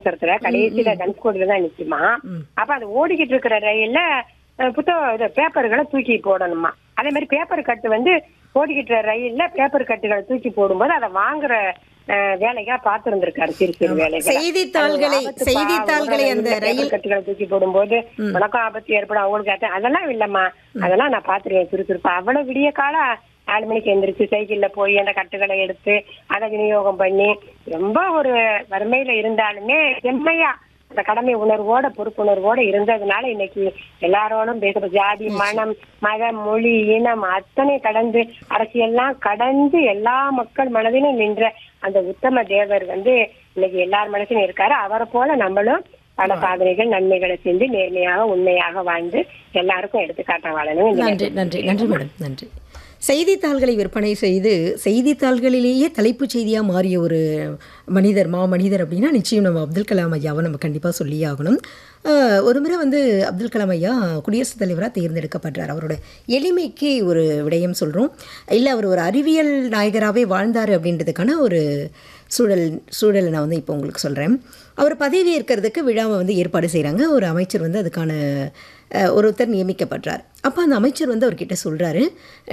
அவசரத்துல கடைசியில தனுஷ்கோடியில தான் நிக்குமா அப்ப அது ஓடிக்கிட்டு இருக்கிற ரயில்ல அஹ், புத்தக இது பேப்பர்களை தூக்கி போடணுமா அதே மாதிரி பேப்பர் கட்டு வந்து ஓடிக்கிட்டு இருக்கிற ரயில்ல பேப்பர் கட்டுகளை தூக்கி போடும்போது அதை வாங்குற அஹ், வேலையா பார்த்திருந்திருக்காரு சிறு சிறு வேலைகள் செய்தித்தாள்களை- அது ஆபத்து செய்தித்தாள்களை பாவம். அந்த பேப்பர் ரயில் கட்டுகளை தூக்கி போடும்போது உனக்கும் ஆபத்து ஏற்படும் அவங்களுக்கு ஆபத்து. அதெல்லாம் இல்லம்மா அதெல்லாம் நான் பாத்துருக்கேன் சுறுசுறுப்பா அவ்வளவு விடிய கால நாலு மணிக்கு எந்திரிச்சு சைக்கிள்ல போய் அந்த கட்டுகளை எடுத்து அதை விநியோகம் பண்ணி ரொம்ப ஒரு வறுமையில இருந்தாலுமே செம்மையா அந்த கடமை உணர்வோட பொறுப்புணர்வோட இருந்ததுனால இன்னைக்கு எல்லாரோடும் பேச ஜாதி மனம் மதம் மொழி இனம் அத்தனை கடந்து அரசியல்லாம் கடந்து எல்லா மக்கள் மனதிலும் நின்ற அந்த உத்தம தேவர் வந்து இன்னைக்கு எல்லார் மனசிலும் இருக்காரு அவரை போல நம்மளும் பல சாதனைகள் நன்மைகளை செஞ்சு நேர்மையாக உண்மையாக வாழ்ந்து எல்லாருக்கும் எடுத்துக்காட்ட வாழணும் இந்த நன்றி நன்றி நன்றி மேடம் நன்றி செய்தித்தாள்களை விற்பனை செய்து செய்தித்தாள்களிலேயே தலைப்புச் செய்தியாக மாறிய ஒரு மனிதர் மா மனிதர் அப்படின்னா நிச்சயம் நம்ம அப்துல் கலாம் ஐயாவை நம்ம கண்டிப்பாக சொல்லியே ஆகணும் ஆஹ், ஒரு முறை வந்து அப்துல் கலாம் ஐயா குடியரசுத் தலைவராக தேர்ந்தெடுக்கப்படுறார் அவரோட எளிமைக்கு ஒரு விடயம் சொல்கிறோம் இல்லை அவர் ஒரு அறிவியல் நாயகராகவே வாழ்ந்தார் அப்படின்றதுக்கான ஒரு சூழல் சூழலை நான் வந்து இப்போ உங்களுக்கு சொல்கிறேன் அவர் பதவி ஏற்கிறதுக்கு விழாவை வந்து ஏற்பாடு செய்கிறாங்க ஒரு அமைச்சர் வந்து அதுக்கான அஹ், ஒருத்தர் நியமிக்கப்படுறார் அப்போ அந்த அமைச்சர் வந்து அவர்கிட்ட சொல்கிறாரு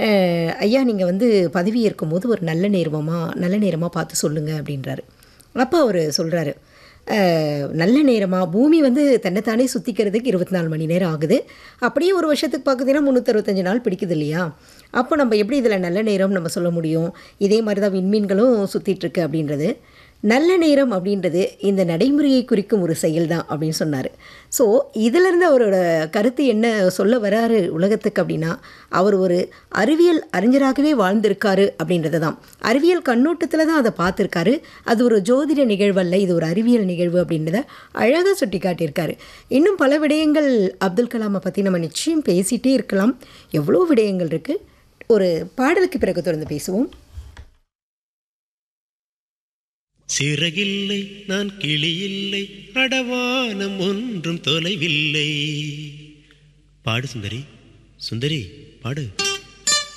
ஐயா நீங்கள் வந்து பதவி ஏற்கும் போது ஒரு நல்ல நேரமாக நல்ல நேரமாக பார்த்து சொல்லுங்கள் அப்படின்றாரு அப்போ அவர் சொல்கிறாரு நல்ல நேரமாக பூமி வந்து தன்னைத்தானே சுற்றிக்கிறதுக்கு இருபத்தி நாலு மணி நேரம் ஆகுது அப்படியே ஒரு வருஷத்துக்கு பார்த்தீங்கன்னா முந்நூற்றறுபத்தஞ்சு நாள் பிடிக்குது இல்லையா அப்போ நம்ம எப்படி இதில் நல்ல நேரம் நம்ம சொல்ல முடியும் இதே மாதிரி தான் விண்மீன்களும் சுற்றிட்டுருக்கு அப்படின்றது நல்ல நேரம் அப்படின்றது இந்த நடைமுறையை குறிக்கும் ஒரு செயல் தான் அப்படின்னு சொன்னார் ஸோ இதிலிருந்து அவரோட கருத்து என்ன சொல்ல வராரு உலகத்துக்கு அப்படின்னா அவர் ஒரு அறிவியல் அறிஞராகவே வாழ்ந்திருக்காரு அப்படின்றது தான் அறிவியல் கண்ணோட்டத்தில் தான் அதை பார்த்துருக்காரு அது ஒரு ஜோதிட நிகழ்வல்ல இது ஒரு அறிவியல் நிகழ்வு அப்படின்றத அழகாக சுட்டி காட்டியிருக்காரு இன்னும் பல விடயங்கள் அப்துல் கலாமை பற்றி நம்ம நிச்சயம் பேசிகிட்டே இருக்கலாம் எவ்வளோ விடயங்கள் இருக்குது ஒரு பாடலுக்கு பிறகு தொடர்ந்து பேசுவோம் சிறகில்லை நான் கிளியில்லை அடவானம் ஒன்றும் தொலைவில்லை பாடு சுந்தரி சுந்தரி பாடு